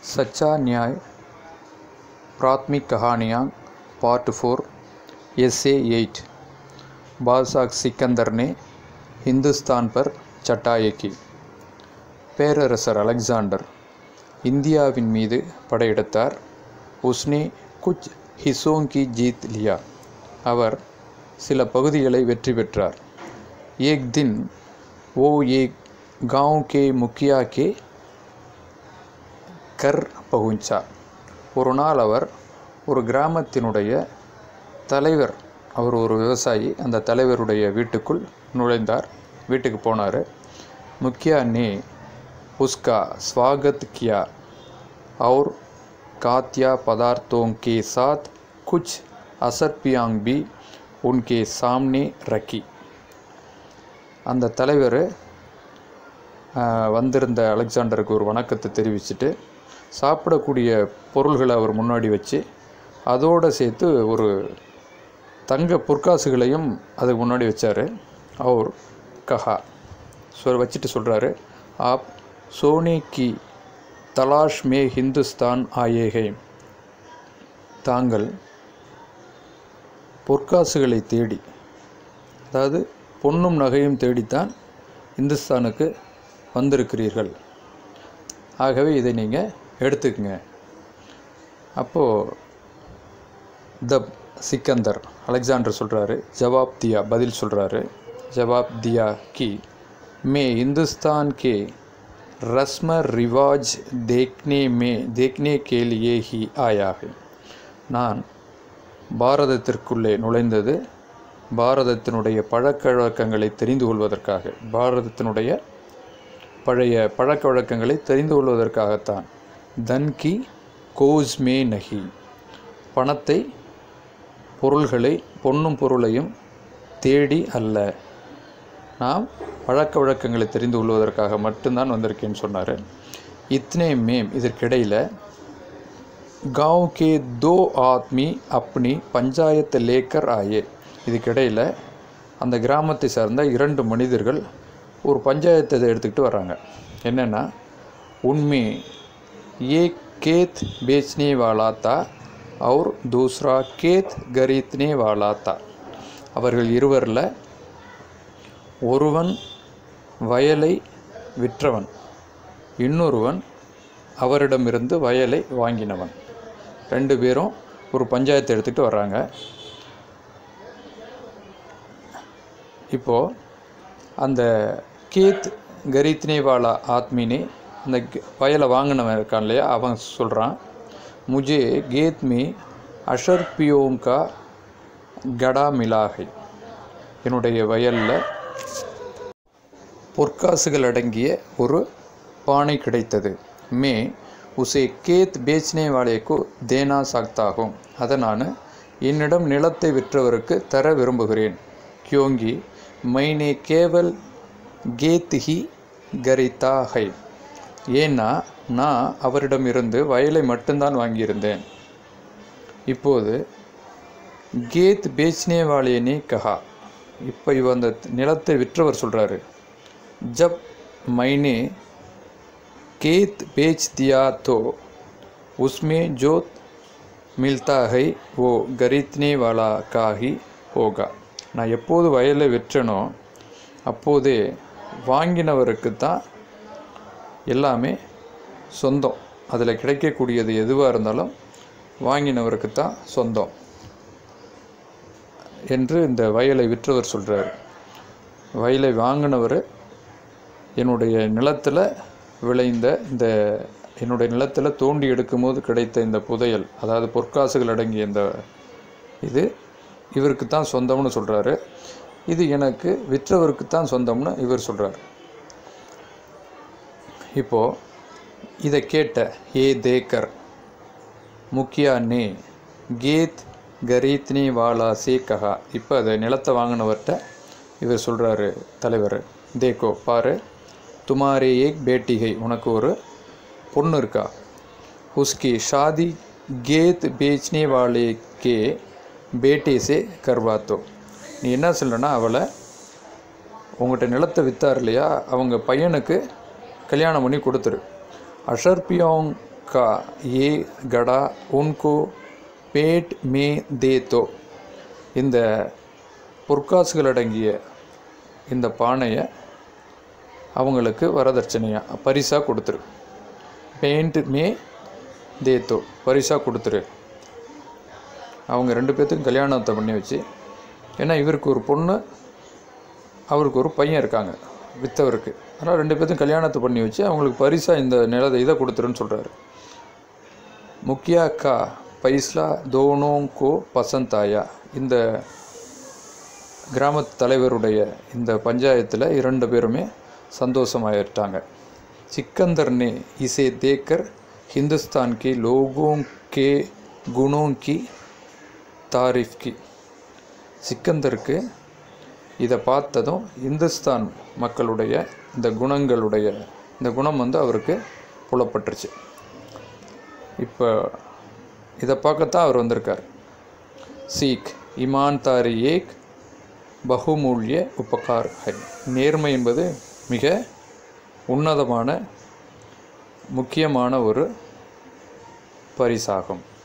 सच्चा न्याय प्राथमिक कहानियाँ पार्ट फोर एसे एट बादशाह सिकंदर ने हिंदुस्तान पर चटाई की பேரரசர் அலெக்சாண்டர் இந்தியாவின் மீது படையெடுத்தார் உஸ்னே குச் ஹிசோங் கி ஜீத் லியா அவர் சில பகுதிகளை வெற்றி பெற்றார் ஏக் தின் ஓ ஏக் गांव के मुखिया के கர் பகுஞ்சா ஒரு நாள் அவர் ஒரு கிராமத்தினுடைய தலைவர் அவர் ஒரு விவசாயி அந்த தலைவருடைய வீட்டுக்குள் நுழைந்தார் வீட்டுக்கு போனார் முக்கியா ने उसका स्वागत किया और कात्या पदार्थों के साथ कुछ असरपियांग भी उनके सामने रखी அந்த தலைவர் வந்திருந்த அலெக்சாண்டருக்கு ஒரு வணக்கத்தை தெரிவிச்சுட்டு சாப்பிடக்கூடிய பொருள்களை அவர் முன்னாடி வச்சு அதோடு சேர்த்து ஒரு தங்க பொற்காசுகளையும் அதுக்கு முன்னாடி வச்சார் அவர் கஹா சொல் வச்சுட்டு சொல்கிறாரு ஆப் சோனே கி தலாஷ் மே ஹிந்துஸ்தான் ஆயேகை தாங்கள் பொற்காசுகளை தேடி அதாவது பொன்னும் நகையும் தேடித்தான் இந்துஸ்தானுக்கு வந்திருக்கிறீர்கள் ஆகவே இதை நீங்கள் எடுத்துக்கங்க அப்போது த சிக்கந்தர் அலெக்சாண்டர் சொல்கிறாரு ஜவாப் தியா பதில் சொல்கிறாரு ஜவாப் தியா கி மே இந்துஸ்தான் கே रस्म रिवाज देखने में देखने के लिए ही आया है நான் பாரதத்திற்குள்ளே நுழைந்தது பாரதத்தினுடைய பழக்க வழக்கங்களை தெரிந்து கொள்வதற்காக பாரதத்தினுடைய பழைய பழக்க வழக்கங்களை தெரிந்து கொள்வதற்காகத்தான் தன் கி கோஸ் மே நகி பணத்தை பொருள்களை பொன்னும் பொருளையும் தேடி அல்ல நாம் பழக்க வழக்கங்களை தெரிந்து கொள்வதற்காக மட்டும்தான் வந்திருக்கேன்னு சொன்னார் இத்தனை மேம் இதற்கிடையில் गांव के दो आदमी अपनी பஞ்சாயத்து லேக்கர் ஆயே இதுக்கிடையில் அந்த கிராமத்தை சார்ந்த இரண்டு மனிதர்கள் ஒரு பஞ்சாயத்தை எடுத்துக்கிட்டு வர்றாங்க என்னென்னா உண்மை ஏ கேத் बेचने वाला था और दूसरा கேத் खरीदने वाला था அவர்கள் இருவரில் ஒருவன் வயலை விற்றவன் இன்னொருவன் அவரிடமிருந்து வயலை வாங்கினவன் ரெண்டு பேரும் ஒரு பஞ்சாயத்தை எடுத்துகிட்டு வர்றாங்க இப்போது அந்த கேத் கரீத்னேவாலா ஆத்மினே அந்த வயலை வாங்கினவன் இருக்கான் இல்லையா அவன் சொல்கிறான் முஜே கேத் மே அஷர்பியோங்கா கடா மிலாகை என்னுடைய வயலில் பொற்காசுகள் அடங்கிய ஒரு பானை கிடைத்தது மே உசே கேத் பேச்னே வாழைக்கு தேனா சாக்தாகும் அதை நான் என்னிடம் நிலத்தை விற்றவருக்கு தர விரும்புகிறேன் கியோங்கி மைனே கேவல் கேத் ஹி கரிதா ஹை ஏன்னா நான் அவரிடமிருந்து வயலை மட்டும்தான் வாங்கியிருந்தேன் இப்போது கேத் பேச்னே வாழையனே கஹா இப்போ இவ அந்த நிலத்தை விற்றவர் சொல்கிறாரு जब मैंने खेत बेच दिया तो उसमें जो मिलता है वो खरीदने वाला का ही होगा நான் எப்போது வயலை விற்றனோ அப்போதே வாங்கினவருக்கு தான் எல்லாமே சொந்தம் அதில் கிடைக்கக்கூடியது எதுவாக இருந்தாலும் வாங்கினவருக்கு தான் சொந்தம் என்று இந்த வயலை விற்றவர் சொல்கிறார் வயலை வாங்கினவர் என்னுடைய நிலத்தில் விளைந்த இந்த என்னுடைய நிலத்தில் தோண்டி எடுக்கும்போது கிடைத்த இந்த புதையல் அதாவது பொற்காசுகள் அடங்கிய இந்த இது இவருக்கு தான் சொந்தம்னு சொல்கிறாரு இது எனக்கு விற்றவருக்கு தான் சொந்தம்னு இவர் சொல்கிறார் இப்போது இதை கேட்ட ஏ தேக்கர் முக்கியா நே கேத் கரீத்னி வாலா சே கஹா இப்போ அதை நிலத்தை வாங்கினவர்கிட்ட இவர் சொல்கிறாரு தலைவர் தேக்கோ பாரு துமாரே ஏக் பேட்டிகை உனக்கு ஒரு பொண்ணு இருக்கா உஸ்கி ஷாதி கேத் பேச்னே வாலே கே பேட்டே சே கர்வாத்தோ நீ என்ன சொல்கிறனா அவளை உங்கள்கிட்ட நிலத்தை விற்றார் இல்லையா அவங்க பையனுக்கு கல்யாணம் பண்ணி கொடுத்துரு அஷர்பியோங் का ये गड़ा उनको पेट में दे तो இந்த பொற்காசுகள் அடங்கிய இந்த பானையை அவங்களுக்கு வரதட்சணையாக பரிசாக கொடுத்துரு பெயிண்ட் மே தேத்தோ பரிசாக கொடுத்துரு அவங்க ரெண்டு பேர்த்துக்கும் கல்யாணத்தை பண்ணி வச்சு ஏன்னா இவருக்கு ஒரு பொண்ணு அவருக்கு ஒரு பையன் இருக்காங்க வித்தவருக்கு அதனால் ரெண்டு பேர்த்துக்கும் கல்யாணத்தை பண்ணி வச்சு அவங்களுக்கு பரிசாக இந்த நிலத்தை இதை கொடுத்துருன்னு சொல்கிறாரு முக்கியா கா பைஸ்லா தோனோங்கோ பசந்தாயா இந்த கிராமத்து தலைவருடைய இந்த பஞ்சாயத்தில் இரண்டு பேருமே சந்தோஷமாயிட்டாங்க सिकंदर ने इसे देखकर हिंदुस्तान के लोगों के गुणों की तारीफ की சிக்கந்தருக்கு இதை பார்த்ததும் இந்துஸ்தான் மக்களுடைய இந்த குணங்களுடைய இந்த குணம் வந்து அவருக்கு புலப்பட்டுருச்சு இப்போ இதை பார்க்கத்தான் அவர் வந்திருக்கார் சீக் இமான் தாரி ஏக் பகுமூல்ய உபகார் ஹை நேர்மை என்பது மிக உன்னதமான முக்கியமான ஒரு பரிசாகும்